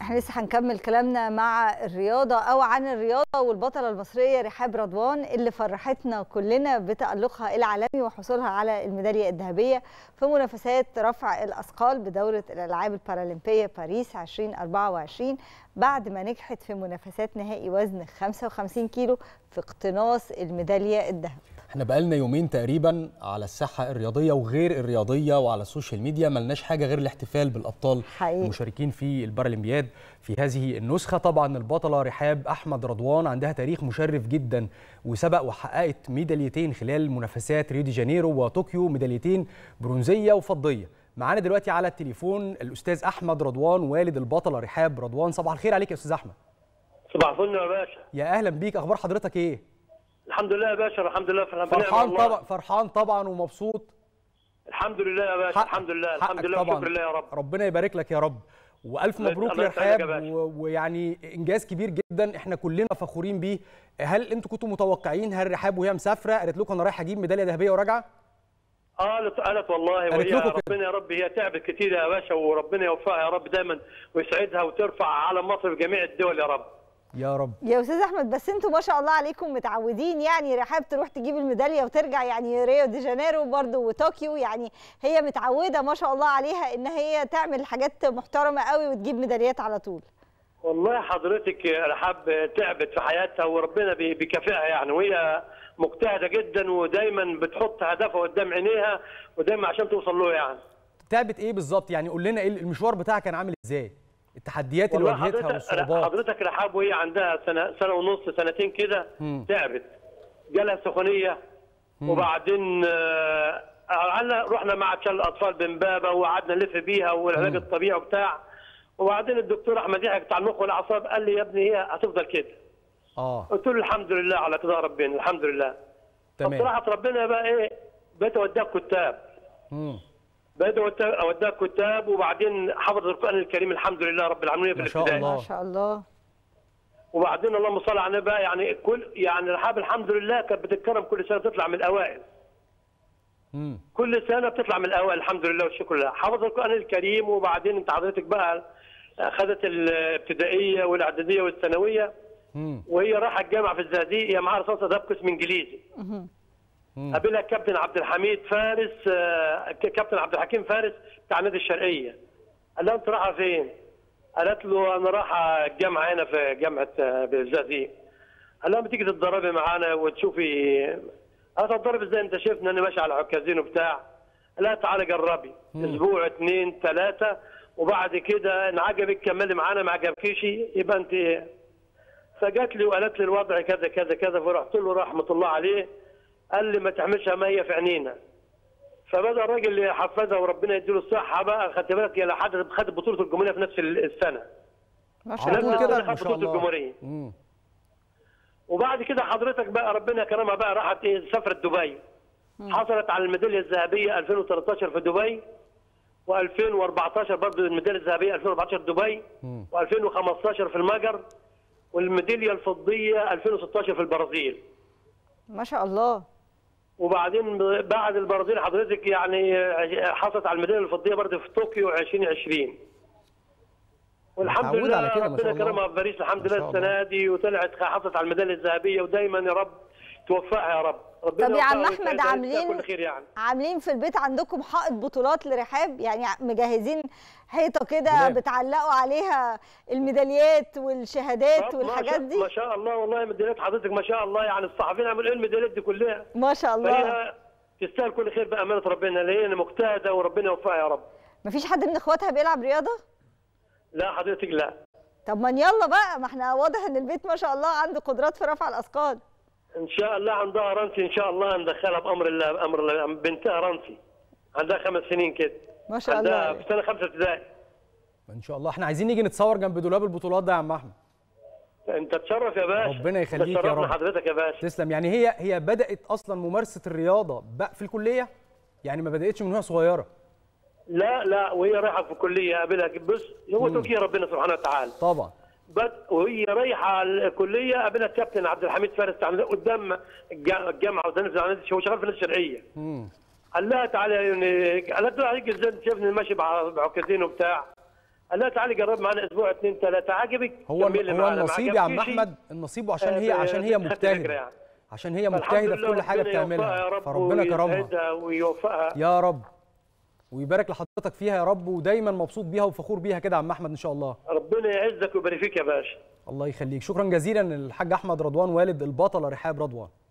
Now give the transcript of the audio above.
احنا لسه هنكمل كلامنا مع الرياضة أو عن الرياضة والبطلة المصرية رحاب رضوان اللي فرحتنا كلنا بتألقها العالمي وحصولها على الميدالية الذهبية في منافسات رفع الأثقال بدورة الألعاب البارالمبية باريس 2024 بعد ما نجحت في منافسات نهائي وزن 55 كيلو في اقتناص الميدالية الذهب احنا بقالنا يومين تقريبا على الساحه الرياضيه وغير الرياضيه وعلى السوشيال ميديا ملناش حاجه غير الاحتفال بالابطال حقيقي. المشاركين في البارالمبياد في هذه النسخه طبعا البطله رحاب احمد رضوان عندها تاريخ مشرف جدا وسبق وحققت ميداليتين خلال منافسات ريو دي جانيرو وطوكيو ميداليتين برونزيه وفضيه معانا دلوقتي على التليفون الاستاذ احمد رضوان والد البطله رحاب رضوان صباح الخير عليك يا استاذ احمد صباح الفل يا باشا يا اهلا بيك اخبار حضرتك ايه الحمد لله يا باشا الحمد لله في فرحان طبعا فرحان طبعا ومبسوط الحمد لله يا باشا حق- الحمد لله حقك الحمد لله طبعاً. وشكر لله يا رب ربنا يبارك لك يا رب والف الله- مبروك الله يا يسعدك يا رحاب باشا. و- ويعني انجاز كبير جدا احنا كلنا فخورين بيه هل انتوا كنتوا متوقعين هل رحاب وهي مسافره قالت لكم انا رايحه اجيب ميداليه ذهبيه وراجعه قالت قالت والله قالت وهي لكم كده. ربنا يا رب هي تعبت كتير يا باشا وربنا يوفقها يا رب دايما ويسعدها وترفع علم مصر في جميع الدول يا رب يا رب يا استاذ احمد بس انتوا ما شاء الله عليكم متعودين يعني رحاب تروح تجيب الميداليه وترجع يعني ريو دي جانيرو برضه وطوكيو يعني هي متعوده ما شاء الله عليها ان هي تعمل حاجات محترمه قوي وتجيب ميداليات على طول والله حضرتك يا رحاب تعبت في حياتها وربنا بي- بيكافئها يعني وهي مجتهده جدا ودايما بتحط هدفها قدام عينيها ودايما عشان توصل له يعني تعبت ايه بالظبط يعني قول لنا ايه المشوار بتاعها كان عامل ازاي التحديات اللي والله واجهتها حضرتك والصعوبات حضرتك رحاب وهي عندها سنه سنه ونص سنتين كده مم. تعبت جالها سخونيه وبعدين آه، قعدنا رحنا مع تشال الاطفال بمبابه وقعدنا نلف بيها والعلاج الطبيعي وبتاع وبعدين الدكتور احمد يحيى بتاع المخ والاعصاب قال لي يا ابني هي هتفضل كده اه قلت له الحمد لله على قضاء ربنا الحمد لله تمام فبصراحه ربنا بقى ايه بقيت اوديها كتاب مم. بقيت أوديها- اوديها كتاب وبعدين حفظ القران الكريم الحمد لله رب العالمين في ما شاء الابتدائي الله. ما شاء الله وبعدين اللهم صل على النبي بقى يعني كل يعني رحاب الحمد لله كانت بتتكرم كل سنه تطلع من الاوائل مم. كل سنه بتطلع من الاوائل الحمد لله والشكر لله حفظ القران الكريم وبعدين انت حضرتك بقى اخذت الابتدائيه والاعداديه والثانويه مم. وهي رايحه الجامعه في الزقازيق هي معاها رصاصه ده قسم انجليزي مهم. مم. قابلها الكابتن عبد الحميد فارس آه، كابتن عبد الحكيم فارس بتاع نادي الشرقيه قال لها انت رايحه فين؟ قالت له انا رايحه الجامعه هنا في جامعه آه، بالزقازيق قال لها ما تيجي تتدربي معانا وتشوفي قالت اتدرب ازاي انت شايفني انا ماشي على عكازين وبتاع قال لها تعالى جربي اسبوع اثنين ثلاثه وبعد كده ان عجبك كملي معانا ما عجبكيش يبقى انت ايه فجات لي وقالت لي الوضع كذا كذا كذا فرحت له رحمه الله عليه قال لي ما تعملش ما هي في عينينا فبدا الراجل اللي يحفظها وربنا يديله الصحه بقى خدت بالك يا لحد خد بطوله الجمهوريه في نفس السنه ما شاء على طول الله كده خد ما شاء بطوله الله الجمهوريه مم. وبعد كده حضرتك بقى ربنا كرمها بقى راحت ايه سافرت دبي حصلت على الميداليه الذهبيه 2013 في دبي و2014 برضه الميداليه الذهبيه 2014 دبي مم. و2015 في المجر والميداليه الفضيه 2016 في البرازيل ما شاء الله وبعدين بعد البرازيل حضرتك يعني حصلت على الميداليه الفضيه برضه في طوكيو 2020 والحمد متعودة لله على كده ما شاء ربنا الله. كرمها في باريس الحمد ما شاء لله الله. السنه دي وطلعت حصلت على الميداليه الذهبيه ودايما يا رب توفقها يا رب ربنا طب يا عم يوفقها أحمد ويسعدها عاملين- ويجزاها كل خير يعني عاملين في البيت عندكم حائط بطولات لرحاب يعني مجهزين حيطه كده دولاب. بتعلقوا عليها الميداليات والشهادات طب والحاجات ما شاء- دي ما شاء الله والله ميداليات حضرتك ما شاء الله يعني الصحفيين عملوا ايه الميداليات دي كلها ما شاء الله فهي تستاهل كل خير بامانه ربنا لان مجتهده وربنا يوفقها يا رب مفيش حد من اخواتها بيلعب رياضه لا حضرتك لا طب ما يلا بقى ما احنا واضح ان البيت ما شاء الله عنده قدرات في رفع الاثقال ان شاء الله عندها رنسي ان شاء الله ندخلها بامر الله بامر الله بنتها رنسي عندها خمس سنين كده ما شاء عندها الله في سنه خمسه ابتدائي ان شاء الله احنا عايزين نيجي نتصور جنب دولاب البطولات ده يا عم احمد انت تشرف يا باشا ربنا يخليك يا تشرفنا رب. حضرتك يا باشا تسلم يعني هي هي بدات اصلا ممارسه الرياضه بقى في الكليه يعني ما بداتش من وهي صغيره لا لا وهي رايحه في الكليه قابلها بص هو توفيق ربنا سبحانه وتعالى طبعا بس وهي رايحه الكليه قابلها الكابتن عبد الحميد فارس بتاع- قدام الجا- الجامعه قدام هو شغال في النادي الشرقيه مم. قال لها تعالى يعني قالت له عليك ازاي انت شايفني ماشي بع- بعكازين وبتاع قال لها تعالي جرب معانا اسبوع اثنين ثلاثه عجبك هو كملي هو معانا. ما النصيب يا عم عجبكيش، احمد النصيب عشان آه، هي عشان هي خدت فكرة مجتهده يعني. عشان هي فالحمد مجتهده في لله كل حاجه ربنا يوفقها بتعملها يا رب فربنا كرمها ويسعدها ويوفقها يا رب ويبارك لحضرتك فيها يا رب ودايما مبسوط بيها وفخور بيها كده يا عم احمد ان شاء الله ربنا يعزك ويبارك فيك يا باشا الله يخليك شكرا جزيلا الحاج احمد رضوان والد البطله رحاب رضوان